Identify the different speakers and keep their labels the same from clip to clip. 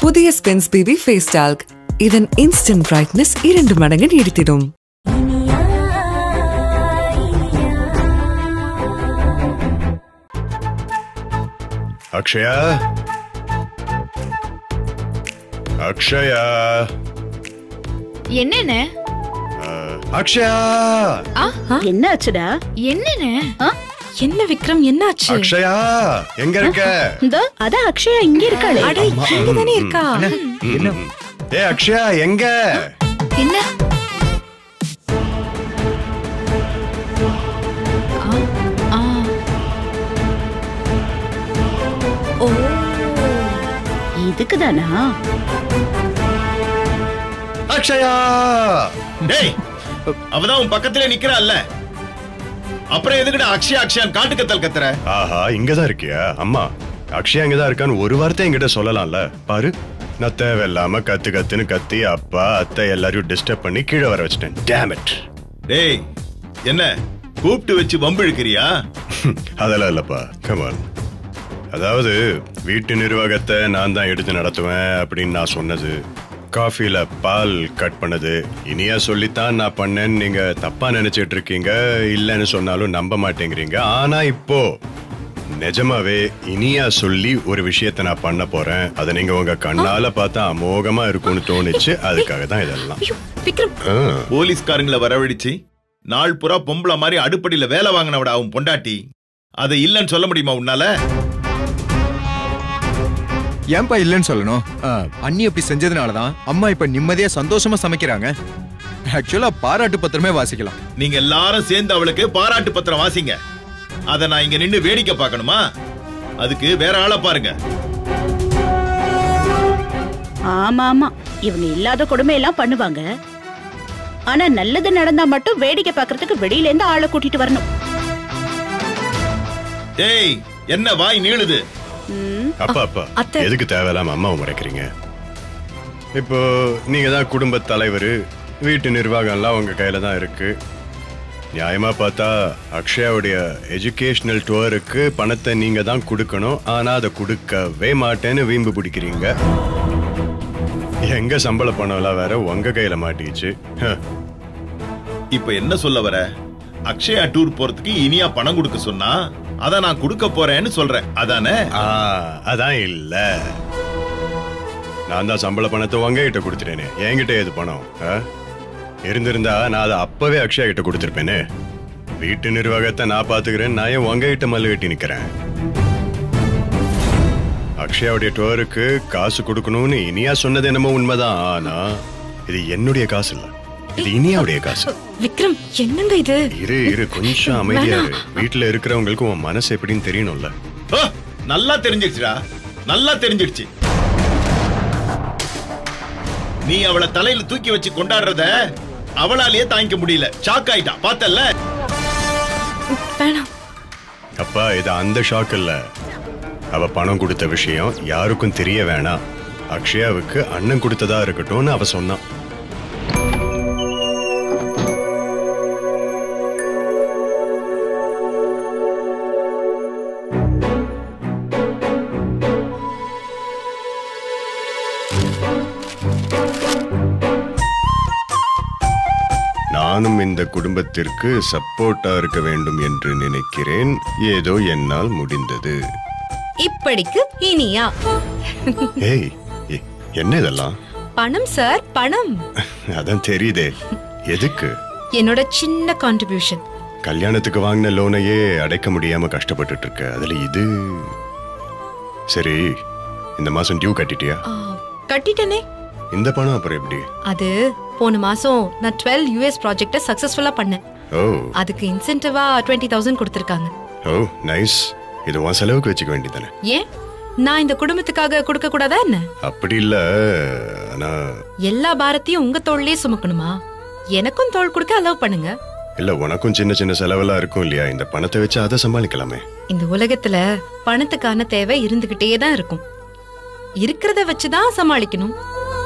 Speaker 1: புதிய Spinz baby face talc இதன் instant brightness இரண்டு மடங்கு நீடித்திடும்
Speaker 2: அக்ஷயா அக்ஷயா
Speaker 3: என்னண்ணே
Speaker 2: அக்ஷயா
Speaker 4: என்னாச்சுடா
Speaker 3: என்னண்ணே
Speaker 4: ஆ?
Speaker 3: என்ன விக்ரம் என்னாச்சு
Speaker 2: அக்ஷயா எங்க இருக்க
Speaker 4: இந்த அதான் அக்ஷயா இங்க இருக்காளே
Speaker 3: அட இங்கதானே இருக்கா
Speaker 2: என்ன ஏ அக்ஷயா எங்க
Speaker 3: என்ன ஆ, ஆ. ஓ
Speaker 4: இதுக்குதானா
Speaker 2: அக்ஷயா
Speaker 5: டேய் அவதான் உன் பக்கத்துல நிக்கிறாள்ல அப்புறம் எதுக்குடா அக்ஷயா அக்ஷயான் காட்டு கத்தல் கத்துற
Speaker 2: ஆஹா இங்கதான் இருக்கியா அம்மா அக்ஷயா இங்கதான் இருக்கான்னு ஒரு வார்த்தை என்கிட்ட சொல்லலாம்ல பாரு நான் தேவையில்லாம கத்து கத்துன்னு கத்தி அப்பா அத்தை எல்லாரையும் டிஸ்டர்ப் பண்ணி கீழே வர வச்சிட்டேன் டேம் இட்
Speaker 5: டேய் என்ன கூப்பிட்டு வச்சு வம்பு இழுக்கிறியா
Speaker 2: அதெல்லாம் இல்லப்பா கமான் அதாவது வீட்டு நிர்வாகத்தை நான் தான் எடுத்து நடத்துவேன் அப்படின்னு நான் சொன்னது காஃபில பால் கட் பண்ணது இனியா சொல்லித்தான் நான் பண்ணேன்னு நீங்க தப்பா நினைச்சிட்டு இருக்கீங்க இல்லைன்னு சொன்னாலும் நம்ப மாட்டேங்கிறீங்க ஆனா இப்போ நிஜமாவே இனியா சொல்லி ஒரு விஷயத்த நான் பண்ண போறேன் அதை நீங்க உங்க கண்ணால பார்த்தா அமோகமா இருக்கும்னு தோணுச்சு அதுக்காக தான் இதெல்லாம்
Speaker 3: ஐயோ விக்ரம்
Speaker 2: ஆ,
Speaker 5: போலீஸ்காரங்களை வரவழைச்சு நாள் புறா பொம்பளை மாதிரி அடுப்படியில வேலை வாங்கினவட அவன் பொண்டாட்டி அதை இல்லைன்னு சொல்ல முடியுமா உன்னால
Speaker 6: ஏன்பா இல்லைன்னு சொல்லணும் ஆ, அண்ணி அப்படி செஞ்சதுனாலதான் அம்மா இப்ப நிம்மதியா சந்தோஷமா சமைக்கிறாங்க ஆக்சுவலா பாராட்டு பத்திரமே வாசிக்கலாம்
Speaker 5: நீங்க எல்லாரும் சேர்ந்து அவளுக்கு பாராட்டு பத்திரம் வாசிங்க அதை நான் இங்க நின்னு வேடிக்கை பார்க்கணுமா அதுக்கு வேற ஆளை பாருங்க
Speaker 4: ஆமா ஆமா இவங்க இல்லாத கொடுமை எல்லாம் பண்ணுவாங்க ஆனா நல்லது நடந்தா மட்டும் வேடிக்கை பார்க்கறதுக்கு வெளியில இருந்து ஆளை கூட்டிட்டு வரணும்
Speaker 5: டேய் என்ன வாய் நீளுது
Speaker 4: ம்,
Speaker 2: அப்பா அப்பா
Speaker 3: அத்தை.
Speaker 2: எதுக்கு தேவையில்லாம அம்மாவை மறைக்கிறீங்க இப்போ நீங்க தான் குடும்ப தலைவர் வீட்டு நிர்வாகம் எல்லாம் உங்க கையில தான் இருக்கு நியாயமா பார்த்தா அக்ஷயாவுடைய எஜுகேஷனல் டூருக்கு பணத்தை நீங்க தான் கொடுக்கணும் ஆனா அதை கொடுக்கவே மாட்டேன்னு வீம்பு பிடிக்கிறீங்க எங்க சம்பள பணம் எல்லாம் வேற உங்க கையில மாட்டிச்சு ஹ.
Speaker 5: இப்ப என்ன சொல்ல வர அக்ஷயா டூர் போறதுக்கு இனியா பணம் கொடுக்க சொன்னா அத நான் கொடுக்க போறேன்னு சொல்றேன் அதானே
Speaker 2: ஆ, அதான் இல்ல நான் தான் சம்பள பணத்தை உங்ககிட்ட கொடுத்துட்டேனே என்கிட்ட ஏது பணம் ஆ? இருந்திருந்தா நான் அதை அப்பவே அக்ஷயா கிட்ட கொடுத்துருப்பேனே வீட்டு நிர்வாகத்தை நான் பாத்துக்கிறேன் நான் ஏன் உங்ககிட்ட மல்லு கட்டி நிக்கிறேன் அக்ஷயாவுடைய டோருக்கு காசு கொடுக்கணும்னு இனியா சொன்னது என்னமோ உண்மைதான் ஆனா இது என்னுடைய காசு இல்ல இது இனியாவுடைய காசு
Speaker 3: விக்ரம் என்னங்க இது
Speaker 2: இரு இரு கொஞ்சம் அமைதியா இரு வீட்டுல இருக்கிறவங்களுக்கு உன் மனசு எப்படின்னு தெரியணும்ல
Speaker 5: ஆ, நல்லா தெரிஞ்சிடுச்சுடா நல்லா தெரிஞ்சிடுச்சு நீ அவளை தலையில தூக்கி வச்சு கொண்டாடுறத அவளாலேயே தாங்கிக்க முடியல ஷாக் ஆயிட்டா பார்த்தல்ல
Speaker 3: வேணாம்
Speaker 2: அப்பா இது அந்த ஷாக் இல்ல அவ பணம் கொடுத்த விஷயம் யாருக்கும் தெரிய வேணாம் அக்ஷயாவுக்கு அண்ணன் கொடுத்ததா இருக்கட்டும்னு அவ சொன்னான் நானும் இந்த குடும்பத்திற்கு சப்போர்ட்டா இருக்க வேண்டும் என்று நினைக்கிறேன் ஏதோ என்னால் முடிந்தது
Speaker 3: இப்படிக்கு இனியா
Speaker 2: ஏய் எ- என்ன இதெல்லாம்
Speaker 3: பணம் சார் பணம்
Speaker 2: அதான் தெரியுதே எதுக்கு
Speaker 3: என்னோட சின்ன கான்ட்ரிபியூஷன்
Speaker 2: கல்யாணத்துக்கு வாங்கின லோனையே அடைக்க முடியாம கஷ்டப்பட்டுட்டு இருக்க அதுல இது சரி இந்த மாசம் டியூ கட்டிட்டியா
Speaker 3: கட்டிட்டனே
Speaker 2: இந்த பணம் அப்புறம் எப்படி
Speaker 3: அது போன மாசம் நான் டுவெல் யூஎஸ் ப்ராஜெக்ட சக்சஸ்ஃபுல்லா பண்ணேன்
Speaker 2: ஓ
Speaker 3: அதுக்கு இன்சென்டிவா டுவெண்ட்டி தௌசண்ட் கொடுத்துருக்காங்க
Speaker 2: ஓ நைஸ் இது உன் செலவுக்கு வச்சுக்க வேண்டியதானே
Speaker 3: ஏன் நான் இந்த குடும்பத்துக்காக கொடுக்க கூடாதா என்ன
Speaker 2: அப்படி இல்ல ஆனா
Speaker 3: எல்லா பாரத்தையும் உங்க தோள்லயே சுமக்கணுமா எனக்கும் தோள் கொடுக்க அலோவ் பண்ணுங்க
Speaker 2: இல்ல உனக்கும் சின்ன சின்ன செலவெல்லாம் இருக்கும் இல்லையா இந்த பணத்தை வச்சு அதை சமாளிக்கலாமே
Speaker 3: இந்த உலகத்துல பணத்துக்கான தேவை இருந்துகிட்டே தான் இருக்கும் இருக்கிறத வச்சுதான் சமாளிக்கணும்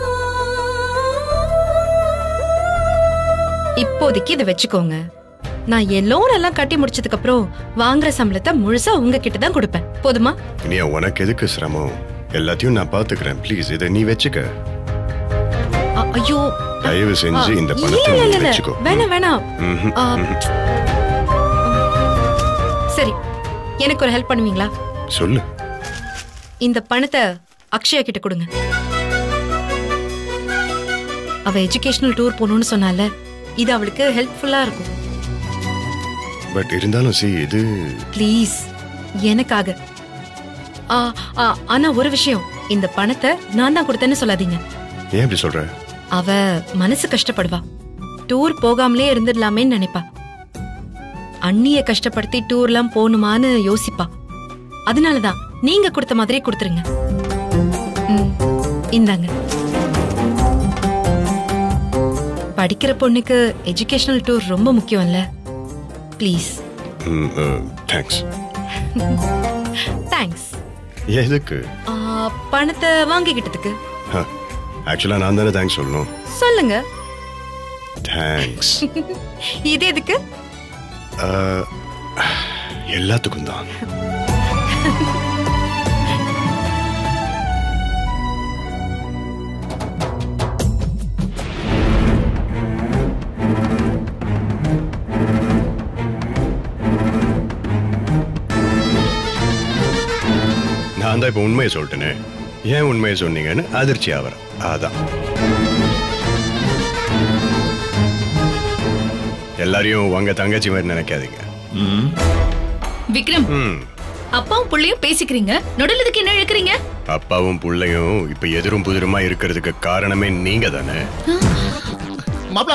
Speaker 3: இப்போதைக்கு இதை வச்சுக்கோங்க நான் என் லோன் எல்லாம் கட்டி முடிச்சதுக்கு அப்புறம் வாங்குற சம்பளத்தை முழுசா உங்ககிட்ட தான் கொடுப்பேன் போதுமா
Speaker 2: இனியா உனக்கு எதுக்கு சிரமம் எல்லாத்தையும் நான் பாத்துக்கிறேன் ப்ளீஸ் இதை நீ வச்சுக்க
Speaker 3: அ- ஐயோ
Speaker 2: தயவு செஞ்சு இந்த
Speaker 3: இல்ல,
Speaker 2: பணத்தை
Speaker 3: இல்ல,
Speaker 2: நீ
Speaker 3: இல்ல.
Speaker 2: வச்சுக்கோ
Speaker 3: வேணாம் வேணாம்
Speaker 2: ம்ஹும்,
Speaker 3: ஆ,
Speaker 2: ம்ஹும்.
Speaker 3: சரி எனக்கு ஒரு ஹெல்ப் பண்ணுவீங்களா
Speaker 2: சொல்லு
Speaker 3: இந்த பணத்தை அக்ஷயா கிட்ட கொடுங்க அவ எஜுகேஷனல் டூர் போகணும்னு சொன்னால இது அவளுக்கு ஹெல்ப்ஃபுல்லா இருக்கும்
Speaker 2: பட் இருந்தாலும் சி இது
Speaker 3: ப்ளீஸ் எனக்காக ஆ, ஆ, ஆனா ஒரு விஷயம் இந்த பணத்தை நான் தான் கொடுத்தேன்னு சொல்லாதீங்க
Speaker 2: ஏன் இப்படி சொல்ற
Speaker 3: அவ மனசு கஷ்டப்படுவா டூர் போகாமலே இருந்துடலாமேன்னு நினைப்பா அண்ணிய கஷ்டப்படுத்தி டூர்லாம் போகணுமான்னு யோசிப்பா அதனாலதான் நீங்க கொடுத்த மாதிரியே கொடுத்துருங்க ம், இந்தாங்க படிக்கிற பொண்ணுக்கு எஜுகேஷனல் டூர் ரொம்ப முக்கியம்ல ப்ளீஸ்
Speaker 2: தேங்க்ஸ்
Speaker 3: தேங்க்ஸ்
Speaker 2: எதுக்கு
Speaker 3: பணத்தை வாங்கிக்கிட்டதுக்கு
Speaker 2: ஆக்சுவலா நான் தானே தேங்க்ஸ் சொல்லணும்
Speaker 3: சொல்லுங்க
Speaker 2: தேங்க்ஸ்
Speaker 3: இது எதுக்கு
Speaker 2: எல்லாத்துக்கும் தான் நான் தான் இப்ப உண்மையை சொல்லிட்டேனே ஏன் உண்மையை சொன்னீங்கன்னு அதிர்ச்சி ஆவற அதான் எல்லாரையும் உங்க தங்கச்சி மாதிரி நினைக்காதீங்க
Speaker 7: விக்ரம்
Speaker 2: ம்
Speaker 7: அப்பாவும் புள்ளையும் பேசிக்கிறீங்க நடுலதுக்கு என்ன இழுக்கிறீங்க
Speaker 2: அப்பாவும் புள்ளையும் இப்ப எதிரும் புதிருமா இருக்கிறதுக்கு காரணமே நீங்க தானே
Speaker 5: மாப்ள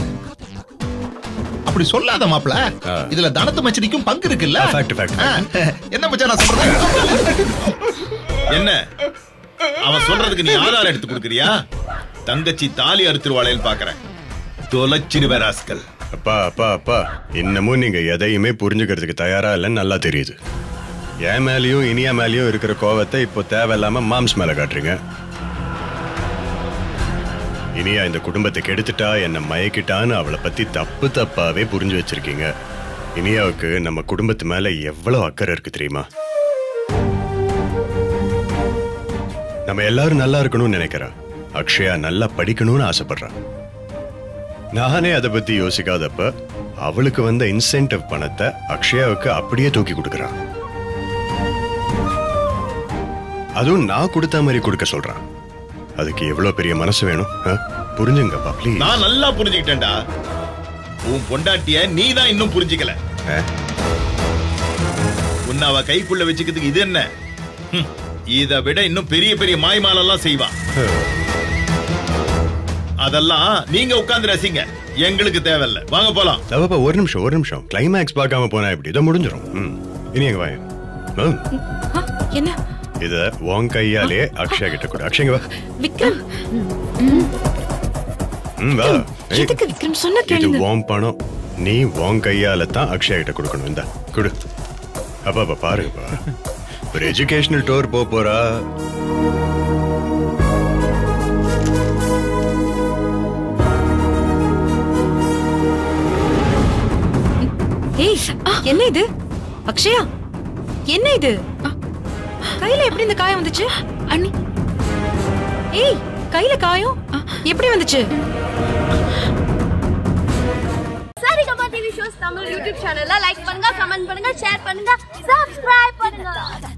Speaker 5: அப்படி சொல்லாத மாப்ள
Speaker 2: ஆ.
Speaker 5: இதுல தனத்து மச்சனிக்கும் பங்கு இருக்குல்ல
Speaker 2: ஆ, fact, fact, fact.
Speaker 5: ஆ, என்ன மச்சான் நான் சொல்றேன் என்ன அவன் சொல்றதுக்கு நீ ஆதாரம் எடுத்து கொடுக்கறியா தங்கச்சி தாலி அறுத்துருவாளேன்னு பாக்குறேன் தொலைச்சிருவே ராஸ்கல்
Speaker 2: அப்பா அப்பா அப்பா இன்னமும் நீங்க எதையுமே புரிஞ்சுக்கிறதுக்கு தயாரா இல்லைன்னு நல்லா தெரியுது என் மேலயும் இனியா மேலயும் இருக்கிற கோவத்தை இப்போ தேவையில்லாம மாம்ஸ் மேல காட்டுறீங்க இனியா இந்த குடும்பத்தை கெடுத்துட்டா என்ன மயக்கிட்டான்னு அவளை பத்தி தப்பு தப்பாவே புரிஞ்சு வச்சிருக்கீங்க இனியாவுக்கு நம்ம குடும்பத்து மேல எவ்வளவு அக்கறை இருக்கு தெரியுமா நம்ம எல்லாரும் நல்லா இருக்கணும்னு நினைக்கிறா அக்ஷயா நல்லா படிக்கணும்னு ஆசைப்படுறா நானே அதை பத்தி யோசிக்காதப்ப அவளுக்கு வந்த இன்சென்டிவ் பணத்தை அக்ஷயாவுக்கு அப்படியே தூக்கி கொடுக்கறான் அதுவும் நான் கொடுத்த மாதிரி கொடுக்க சொல்றான் அதுக்கு எவ்வளவு பெரிய மனசு வேணும் ஆ? புரிஞ்சுங்கப்பா ப்ளீஸ்
Speaker 5: நான் நல்லா புரிஞ்சுக்கிட்டேன்டா உன் பொண்டாட்டிய நீ தான் இன்னும் புரிஞ்சுக்கல உன்னை அவ கைக்குள்ள வச்சுக்கிறதுக்கு இது என்ன ஹம், இதை விட இன்னும் பெரிய பெரிய மாய்மாலெல்லாம் செய்வா அதெல்லாம் நீங்க உட்கார்ந்து ரசிங்க எங்களுக்கு தேவையில்ல வாங்க போலாம்
Speaker 2: தவப்பா ஒரு நிமிஷம் ஒரு நிமிஷம் கிளைமேக்ஸ் பார்க்காம போனா இப்படி இதை முடிஞ்சிடும் ம். இனி எங்க வாங்க ம்.
Speaker 3: ஆ, என்ன
Speaker 2: இத உன் கையாலே அக்ஷயா கிட்ட கொடு அக்ஷயங்க வா
Speaker 3: விக்ரம்
Speaker 2: ம், வா ஏய்,
Speaker 3: எதுக்கு விக்ரம் சொன்ன
Speaker 2: இது
Speaker 3: கேளுங்க
Speaker 2: உன் பணம் நீ உன் கையால தான் அக்ஷயா கிட்ட கொடுக்கணும் இந்த கொடு அப்பா அப்பா பாருங்கப்பா ஒரு எஜுகேஷனல் டூர் போக போறா
Speaker 3: ஏய் என்ன இது அக்ஷயா என்ன இது கையில எப்படி இந்த காயம் வந்துச்சு
Speaker 7: அண்ணி
Speaker 3: ஏய் கையில காயம் எப்படி வந்துச்சு
Speaker 8: Saregama TV shows Tamil YouTube சேனல்ல லைக் பண்ணுங்க கமெண்ட் பண்ணுங்க ஷேர் பண்ணுங்க சப்ஸ்கிரைப் பண்ணுங்க